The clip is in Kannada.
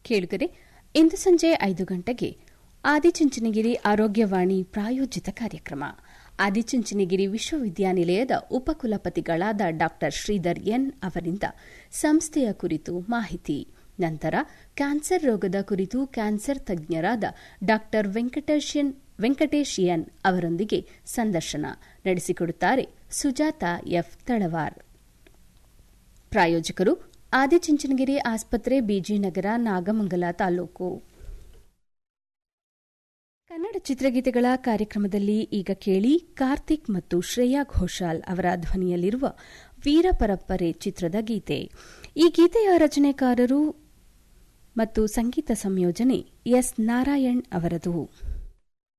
ಕೇಳುಗರೆ ಇಂದು ಸಂಜೆ ಐದು ಗಂಟೆಗೆ ಆದಿಚುಂಚನಗಿರಿ ಆರೋಗ್ಯವಾಣಿ ಪ್ರಾಯೋಜಿತ ಕಾರ್ಯಕ್ರಮ ಆದಿಚುಂಚನಗಿರಿ ವಿಶ್ವವಿದ್ಯಾನಿಲಯದ ಉಪಕುಲಪತಿಗಳಾದ ಡಾ ಶ್ರೀಧರ್ ಎನ್ ಅವರಿಂದ ಸಂಸ್ಥೆಯ ಕುರಿತು ಮಾಹಿತಿ ನಂತರ ಕ್ಯಾನ್ಸರ್ ರೋಗದ ಕುರಿತು ಕ್ಯಾನ್ಸರ್ ತಜ್ಞರಾದ ಡಾ ವೆಂಕಟೇಶ್ ಎನ್ ಅವರೊಂದಿಗೆ ಸಂದರ್ಶನ ನಡೆಸಿಕೊಡುತ್ತಾರೆ ಸುಜಾತ ಎಫ್ ತಳವಾರ್ ಪ್ರಾಯೋಜಕರು ಆದಿಚುಂಚನಗಿರಿ ಆಸ್ಪತ್ರೆ ಬಿಜಿನಗರ ನಾಗಮಂಗಲ ತಾಲೂಕು ಕನ್ನಡ ಚಿತ್ರಗೀತೆಗಳ ಕಾರ್ಯಕ್ರಮದಲ್ಲಿ ಈಗ ಕೇಳಿ ಕಾರ್ತಿಕ್ ಮತ್ತು ಶ್ರೇಯಾ ಘೋಷಾಲ್ ಅವರ ಧ್ವನಿಯಲ್ಲಿರುವ ವೀರ ಪರಂಪರೆ ಚಿತ್ರದ ಗೀತೆ ಈ ಗೀತೆಯ ರಚನೆಕಾರರು ಮತ್ತು ಸಂಗೀತ ಸಂಯೋಜನೆ ಎಸ್ ನಾರಾಯಣ್ ಅವರದು